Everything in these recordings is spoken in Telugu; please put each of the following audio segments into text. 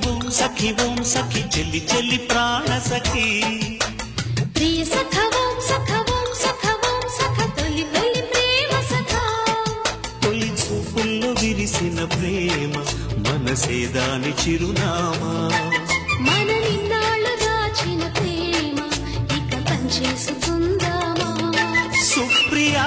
ఓం సఖి ఓం సఖి చెల్లి చెల్లి ప్రాణ సఖి ప్రియ సఖ ఓం సఖ ఓం సఖ ఓం సఖ తొలి తొలి ప్రేమ సఖ తొలి చూపుల్లో విరిసిన ప్రేమ మనసే దాని చిరునామా మన నిన్నాళ్ళు దాచిన ప్రేమ ఇక పనిచేసుకుందామా సుప్రియా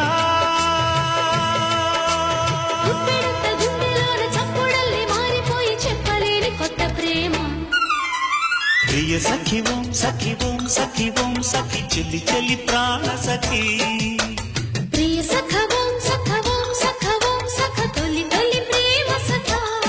గుప్పెడంత గుండెలోన చప్పుడల్లి మారిపోయి చెప్పలేని కొత్త ప్రేమ ప్రియ సఖి ఓం సఖి ఓం సఖి ఓం సఖి చెల్లి చెల్లి ప్రాణ సఖి ప్రియ సఖ ఓం సఖ ఓం సఖ ఓం సఖ తొలి తొలి ప్రేమ సఖ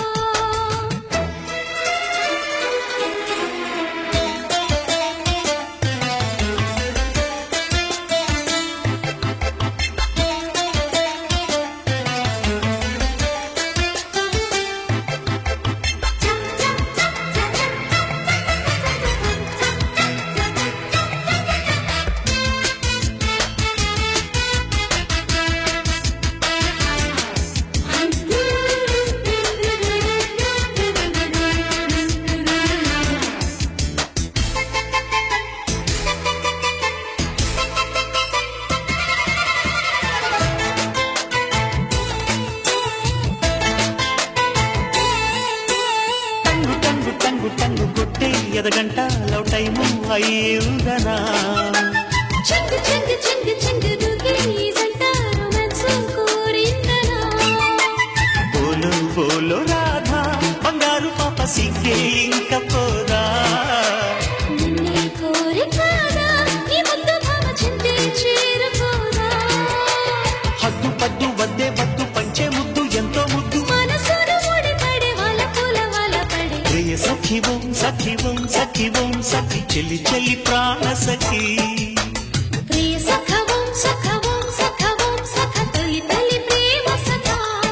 టంగు టంగు టంగు టంగు కొట్టే ఎదగంట లవ్ టైము అయ్యిందనా చింగు చింగు చింగు చింగు దుగి జంట రొమాన్స్ కోరిందనా బోలు బోలు రాధా బంగారు పాప సిగ్గే ఇంక పోదా నిన్నే కోరి కాదా నీ ముద్దు భావ చింతే చేరుకోదా హద్దు పద్దు వద్దే వద్దు పంచే ముద్దు ఎంతో ముద్దు మనసును ముడిపడే వాళ్ళ పూల వాళ్ళ పడే ప్రియ సఖి ఓం సఖి ఓం సఖి ఓం సఖి చెల్లి చెల్లి ప్రాణ సఖి ప్రియ సఖ ఓం సఖ ఓం సఖ ఓం సఖ తొలి తొలి ప్రేమ సఖ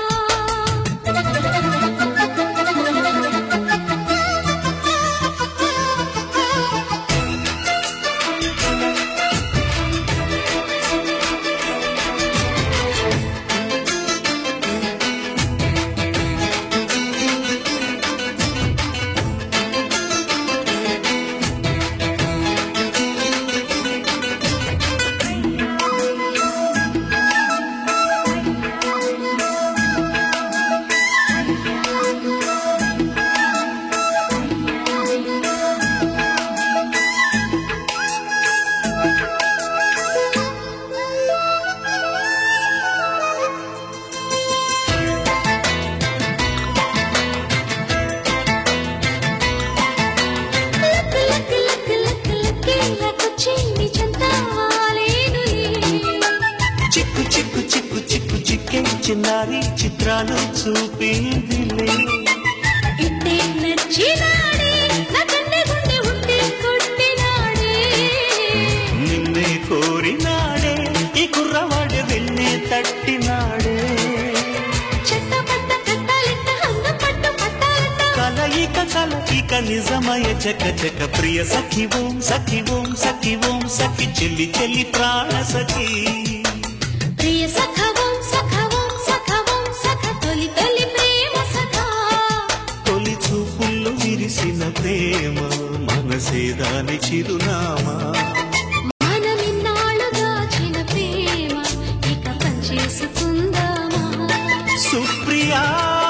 లక్ లక్ లక్ లక్ లక్ లకొచ్చి నీ చెంత వాలేనులే చిక్కు చిక్కు చిక్కు చిక్కు చిక్కే చిన్నారి చిత్రాలు చూపిందిలే ఇట్టే నచ్చినాడే నా కన్నె గుండె ఉంటే కొట్టినాడే నిన్నే కోరినాడే ఈ కుర్రవాడే వెళ్ళే తట్టినాడే చెత్త పట్ట కట్టాలెట్ట హంగ పట్టు పట్టాలెట్ట కలయిక కలయిక నిజమయ చక చక ప్రియ సఖి ఓం సఖి ఓం సఖి ఓం సఖి చెల్లి చెల్లి ప్రాణ సఖి ప్రియ సఖ ఓం సఖ ఓం సఖ ఓం సఖ తొలి తొలి ప్రేమ సఖ తొలి చూపుల్లో విరిసిన ప్రేమ మనసే దాని చిరునామా మన నిన్నాళ్ళు దాచిన ప్రేమ ఇక పనిచేసుకుందామా సుప్రియా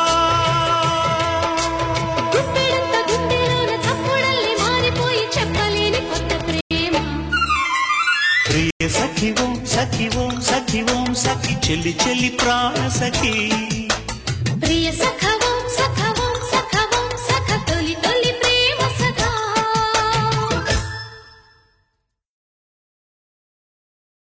గుప్పెడంత గుండెలోన చప్పుడల్లి మారిపోయి చెప్పలేని కొత్త ప్రేమ ప్రియ సఖి ఓం సఖి ఓం సఖి ఓం సఖి చెల్లి చెల్లి ప్రాణ సఖి ప్రియ సఖ